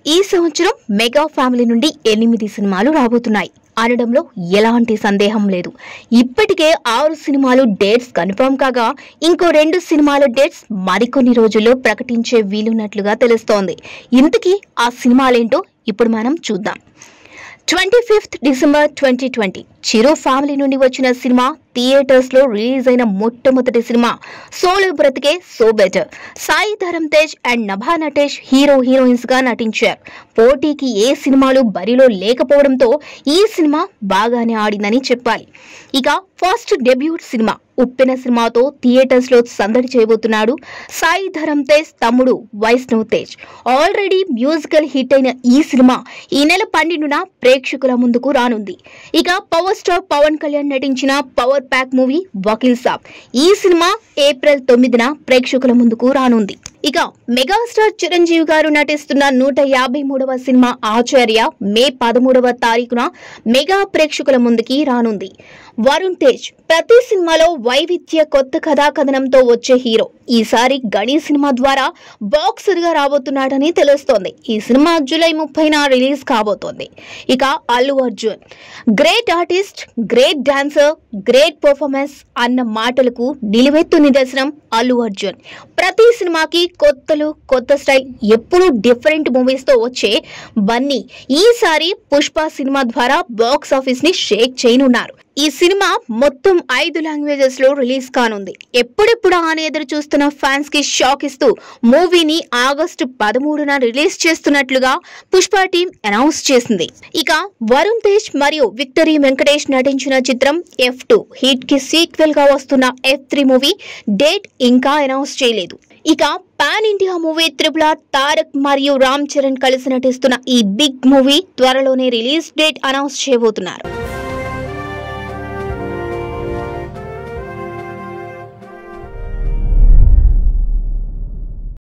ఈ సంవత్సరం mega family నుండి ఎనిమిది సినిమాలు రాబోతున్నాయి అనడంలో ఎలాంటి సందేహం లేదు ఇప్పటికే ఆరు సినిమాలు డేట్స్ కన్ఫర్మ్ కాగా ఇంకో రెండు సినిమాల డేట్స్ మరికొన్ని రోజుల్లో ప్రకటించే వీలున్నట్లుగా తెలుస్తోంది ఇంతకీ ఆ సినిమాలేంటో ఇప్పుడు మనం చూద్దాం twenty fifth December twenty twenty Chiru family నుండి వచ్చిన సినిమా థియేటర్స్ లో రిలీజ్ అయిన మొట్టమొదటి సినిమా సోలో బ్రతికే so better Sai Dharam Tej and Nabha Natesh hero heroines గా నటించారు పోటీకి ఏ సినిమాలు బరిలో లేకపోవడంతో ఈ సినిమా బాగానే ఆడిందని చెప్పాలి ఇక ఫస్ట్ డెబ్యూట్ సినిమా ఉప్పెన సినిమాతో థియేటర్స్ లో సందడి చేయబోతున్నాడు సాయి ధరమ్ తేజ్ తమ్ముడు Vaishnav Tej already musical hit అయిన ఈ సినిమా ఈ నెల పన్నెండున ప్రేక్షకుల ముందుకు రానుంది ఇక పవర్ స్టార్ పవన్ కళ్యాణ్ నటించిన power pack movie Vakeel Saab ఈ సినిమా ఏప్రిల్ తొమ్మిదిన ప్రేక్షకుల ముందుకు రానుంది ఇక మెగాస్టార్ చిరంజీవి గారు నటిస్తున్న నూట యాభై మూడవ సినిమా ఆచార్య మే పదమూడవ తారీఖున మెగా ప్రేక్షకుల ముందుకి రానుంది వరుణ్ తేజ్ ప్రతి సినిమాలో వైవిధ్య కొత్త కథా కథనంతో వచ్చే హీరో ఈసారి గణి సినిమా ద్వారా బాక్సర్ గా రాబోతున్నాడని తెలుస్తోంది ఈ సినిమా జూలై ముప్పైన రిలీజ్ కాబోతోంది ఇక Allu Arjun great artist great dancer great performance అన్న మాటలకు నిలువెత్తు నిదర్శనం అల్లు అర్జున్ ప్రతి సినిమాకి కొత్తలు కొత్త స్టైల్ ఎప్పుడూ డిఫరెంట్ మూవీస్ తో వచ్చే బన్నీ ఈసారి పుష్ప సినిమా ద్వారా బాక్స్ ఆఫీస్ ని షేక్ చేయనున్నారు ఈ సినిమా మొత్తం ఐదు లాంగ్వేజెస్ లో రిలీజ్ కానుంది ఎప్పుడెప్పుడు అని ఎదురు చూస్తున్న ఫ్యాన్స్ కి షాక్ ఇస్తూ మూవీని ఆగస్టు పదమూడున రిలీజ్ చేస్తున్నట్లుగా పుష్ప టీం అనౌన్స్ చేసింది ఇక వరుణ్ తేజ్ మరియు విక్టరీ వెంకటేష్ నటించిన చిత్రం ఎఫ్ టూ హిట్ కి సీక్వెల్ గా వస్తున్న ఎఫ్ త్రీ మూవీ డేట్ ఇంకా అనౌన్స్ చేయలేదు ఇక pan India movie triple Tarak మరియు రామ్ చరణ్ కలిసి నటిస్తున్న ఈ బిగ్ మూవీ త్వరలోనే రిలీజ్ డేట్ అనౌన్స్ చేయబోతున్నారు